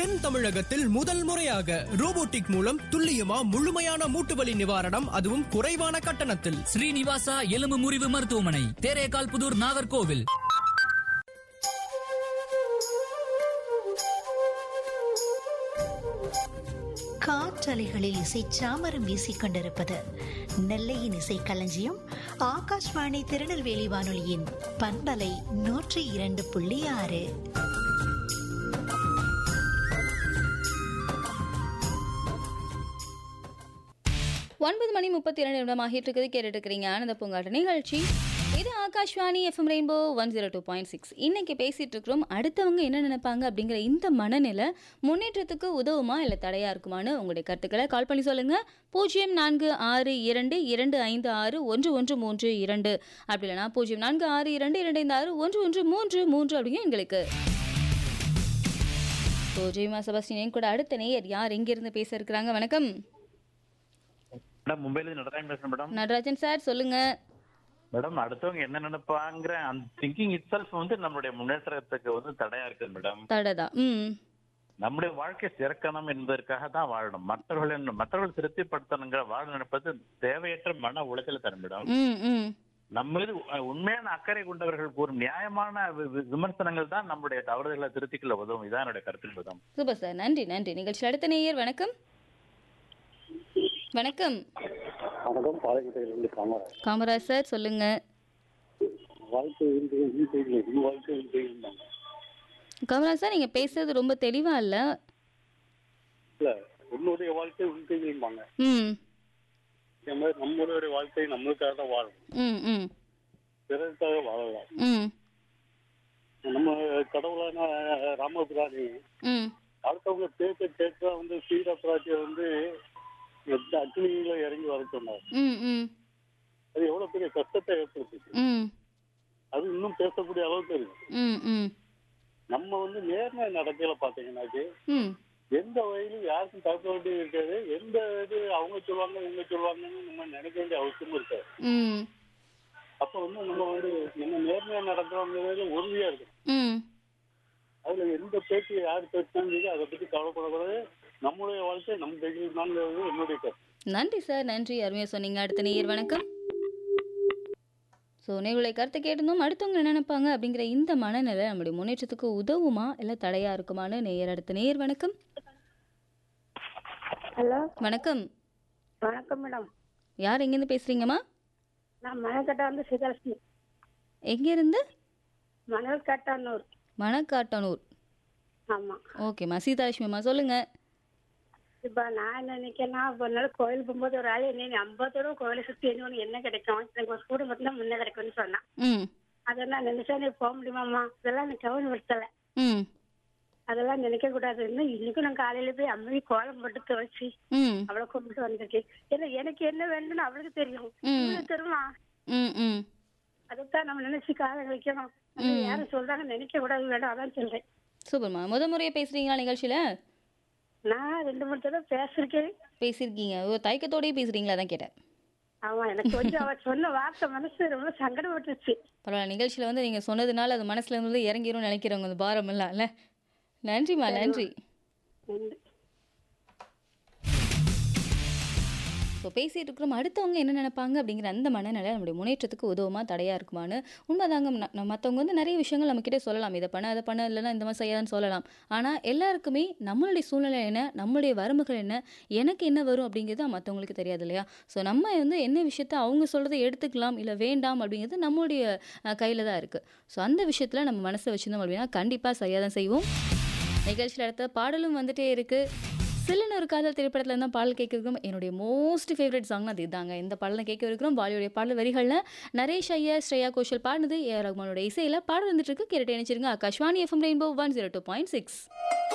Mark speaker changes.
Speaker 1: தென் தமிழகத்தில் முதல் முறையாக ரோபோட்டிக் மூலம் துல்லியமா முழுமையான மூட்டுவலி நிவாரணம் அதுவும் குறைவான கட்டணத்தில்
Speaker 2: ஸ்ரீனிவாசா எலும்பு முறிவு மருத்துவமனை தேரேகால் புதூர் நாகர்கோவில்
Speaker 3: காற்றலைகளில் இசை சாமரம் வீசிக் கொண்டிருப்பது நெல்லையின் இசை களஞ்சியம் ஆகாஷ்வாணி திருநெல்வேலி வானொலியின் பண்பலை நூற்றி இரண்டு புள்ளி ஆறு
Speaker 4: ஒன்பது மணி முப்பத்தி இரண்டு நிமிடம் ஆகிட்டு இருக்குது கேட்டுட்டு இருக்கிறீங்க ஆனந்த பூங்காட்டு நிகழ்ச்சி இது Akashvani FM rainbow one zero two point six இன்னைக்கு பேசிட்டு இருக்கிறோம் அடுத்தவங்க என்ன நினைப்பாங்க அப்படிங்கிற இந்த மனநிலை முன்னேற்றத்துக்கு உதவுமா இல்லை தடையா இருக்குமான்னு உங்களுடைய கருத்துக்களை கால் பண்ணி சொல்லுங்க பூஜ்ஜியம் நான்கு ஆறு இரண்டு இரண்டு ஐந்து ஆறு ஒன்று ஒன்று மூன்று இரண்டு அப்படி இல்லைனா பூஜ்ஜியம் நான்கு ஆறு இரண்டு இரண்டு ஐந்து ஆறு ஒன்று ஒன்று மூன்று மூன்று அப்படிங்க எங்களுக்கு ஸோ ஜெய்மா செபாஸ்டின் கூட அடுத்த நேயர் யார் எங்கிருந்து பேச இருக்கிறாங்க வணக்கம்
Speaker 5: மேடம் மும்பைல இருந்து நடராஜன் பேசுறேன் மேடம்
Speaker 4: நடராஜன் சார் சொல்லுங்க
Speaker 5: மேடம் அடுத்தவங்க என்ன நினைப்பாங்கிற அந்த திங்கிங் இட் வந்து நம்மளுடைய முன்னேற்றத்துக்கு வந்து தடையா இருக்குது மேடம்
Speaker 4: தடதா ம்
Speaker 5: நம்முடைய வாழ்க்கை சிறக்கணும் என்பதற்காக தான் வாழணும் மற்றவர்கள் மற்றவர்கள் திருப்திப்படுத்தணுங்கிற வாழ நினைப்பது தேவையற்ற மன உளைச்சலை தரும் மேடம்
Speaker 4: ம் ம்
Speaker 5: நம்ம மீது உ- உண்மையான அக்கறை கொண்டவர்கள் கூறும் நியாயமான வி- வி- விமர்சனங்கள் தான் நம்முடைய தவறுதலை திருத்திக்கொள்ள உதவும் இதான் என்னுடைய கருத்து மேடம்
Speaker 4: சூப்பர் சார் நன்றி நன்றி நிகழ்ச்சி அடுத்த நேயர் வணக்கம் வணக்கம்
Speaker 6: வணக்கம் பாளையங்கோட்டையிலிருந்து காமராஜ்
Speaker 4: காமராஜ் சார் சொல்லுங்க
Speaker 6: வாழ்க்கை இருந்து இன்றையில் இது வாழ்க்கை இன்றையில்
Speaker 4: காமராஜ் சார் நீங்க பேசுறது ரொம்ப தெளிவா இல்ல
Speaker 6: இல்ல உன்னுடைய வாழ்க்கை உன்கையில்பாங்க
Speaker 4: ம்
Speaker 6: இந்த மாதிரி நம்மளுடைய வாழ்க்கை நம்மளுக்காக தான் வாழணும்
Speaker 4: ம் ம்
Speaker 6: பிறருக்காக வாழலாம்
Speaker 4: ம்
Speaker 6: நம்ம கடவுளான ராமபிராணி
Speaker 4: ம்
Speaker 6: அடுத்தவங்க பேச்ச கேட்டா வந்து சீர பிராட்டிய வந்து எந்த அக்னியில இறங்கி வர சொன்னார்
Speaker 4: ம் ம்
Speaker 6: அது எவ்வளவு பெரிய கஷ்டத்தை ஏற்படுத்துச்சு
Speaker 4: ம்
Speaker 6: அது இன்னும் பேசக்கூடிய அளவுக்கு இருக்கு
Speaker 4: ம் ம்
Speaker 6: நம்ம வந்து நேர்மை நடக்கையில பாத்தீங்கன்னாச்சு
Speaker 4: ம்
Speaker 6: எந்த வயலும் யாருக்கும் தடுக்க வேண்டியது இருக்காது எந்த இது அவங்க சொல்லுவாங்க இவங்க சொல்லுவாங்கன்னு நம்ம நினைக்க வேண்டிய அவசியமும் இருக்காது
Speaker 4: ம்
Speaker 6: அப்ப வந்து நம்ம வந்து நம்ம நேர்மையா நடக்கிறோங்கிறது உறுதியா இருக்கும்
Speaker 4: ம்
Speaker 6: அதுல எந்த பேச்சு யார் பேசினாலும் அதை பத்தி கவலைப்படக்கூடாது நம்மளுடைய வாழ்க்கை நம்ம கையில் தான் என்னுடைய கருத்து
Speaker 4: நன்றி சார் நன்றி அருமையாக சொன்னீங்க அடுத்த நேயர் வணக்கம் ஸோ நேர்களை கருத்தை கேட்டிருந்தோம் அடுத்தவங்க என்ன நினைப்பாங்க அப்படிங்கிற இந்த மனநிலை நம்முடைய முன்னேற்றத்துக்கு உதவுமா இல்லை தடையா இருக்குமான்னு நேயர் அடுத்த நேயர் வணக்கம்
Speaker 7: ஹலோ
Speaker 4: வணக்கம்
Speaker 7: வணக்கம் மேடம்
Speaker 4: யார் எங்கேருந்து பேசுறீங்கம்மா
Speaker 7: நான் மணக்கட்டா வந்து சிதலட்சுமி
Speaker 4: எங்கேருந்து
Speaker 7: மணல் கட்டானூர்
Speaker 4: மணக்காட்டனூர்
Speaker 7: ஆமா
Speaker 4: ஓகேம்மா சீதாலட்சுமிம்மா சொல்லுங்க
Speaker 7: இப்ப நான் என்ன நினைக்கிறேன்னா ஒரு நாள் கோயில் போகும்போது ஒரு ஆள் என்ன ஐம்பத்தோட கோயிலை சுத்தி என்ன ஒண்ணு என்ன கிடைக்கும் எனக்கு ஒரு குடும்பத்துல முன்ன கிடைக்கும்னு சொன்னான்
Speaker 4: ம்
Speaker 7: அதை நான் நினைச்சா நீ போக முடியுமாம்மா இதெல்லாம் எனக்கு கவனிப்படுத்தல
Speaker 4: ம்
Speaker 7: அதெல்லாம் நினைக்க கூடாதுன்னு இன்னைக்கும் நான் காலையில போய் அம்மையை கோலம் போட்டு துவைச்சு
Speaker 4: ம்
Speaker 7: அவளை கும்பிட்டு வந்திருக்கேன் ஏன்னா எனக்கு என்ன வேணும்னு அவளுக்கு தெரியும்
Speaker 4: ம்.
Speaker 7: இவளுக்கு தெரியுமா
Speaker 4: ம் ம்
Speaker 7: அதைத்தான் நம்ம நினைச்சு காலம் கழிக்கணும் அது யாரும் சொல்றாங்க நினைக்க கூடாது வேண்டாம் அதான் சொல்றேன்
Speaker 4: சூப்பர்மா முத முறையாக பேசுறீங்களா நிகழ்ச்சியில்
Speaker 7: நான் ரெண்டு மூணு தடவை பேசிருக்கேன்
Speaker 4: பேசியிருக்கீங்க ஓ தயக்கத்தோடயே பேசுறீங்களா தான் கேட்டேன்
Speaker 7: ஆமா எனக்கு கொஞ்சம் அவ சொன்ன வார்த்தை மனசு ரொம்ப சங்கடப்பட்டுருச்சு
Speaker 4: பரவாயில்ல நிகழ்ச்சியில் வந்து நீங்கள் சொன்னதுனால அது மனசுல இருந்து இறங்கிரும் நினைக்கிறவங்க அந்த பாரம் இல்ல நன்றிம்மா நன்றி
Speaker 7: நன்றி.
Speaker 4: ஸோ பேசிட்டு இருக்கிறோம் அடுத்தவங்க என்ன நினைப்பாங்க அப்படிங்கிற அந்த மனநிலை நம்முடைய முன்னேற்றத்துக்கு உதவுமா தடையாக இருக்குமான்னு உண்மைதாங்க ந- நம்ம மற்றவங்க வந்து நிறைய விஷயங்கள் நம்மக்கிட்டே சொல்லலாம் இதை பண்ண அதை பண்ண இல்லைன்னா இந்த மாதிரி செய்யாதுன்னு சொல்லலாம் ஆனால் எல்லாருக்குமே நம்மளுடைய சூழ்நிலை என்ன நம்மளுடைய வரம்புகள் என்ன எனக்கு என்ன வரும் அப்படிங்கிறது மற்றவங்களுக்கு தெரியாது இல்லையா ஸோ நம்ம வந்து என்ன விஷயத்த அவங்க சொல்கிறத எடுத்துக்கலாம் இல்லை வேண்டாம் அப்படிங்கிறது நம்மளுடைய கையில் தான் இருக்குது ஸோ அந்த விஷயத்தில் நம்ம மனசை வச்சுருந்தோம் அப்படின்னா கண்டிப்பாக சரியாக தான் செய்வோம் நிகழ்ச்சியில் அடுத்த பாடலும் வந்துட்டே இருக்கு சில்லுன்னு ஒரு காதல் திரைப்படத்தில் இருந்தால் பாடல் கேட்க இருக்கிறோம் என்னுடைய மோஸ்ட் ஃபேவரட் சாங் அது இதாங்க இந்த பாடலை கேட்க இருக்கிறோம் பாலியுடைய பாடல் வரிகளில் நரேஷ் ஐயா ஸ்ரேயா கோஷல் பாடினது ஏ ஆர் ரஹ்மானோட இசையில் பாடல் வந்துட்டு இருக்கு கேட்டு நினைச்சிருங்க Akashvani FM rainbow one zero two point six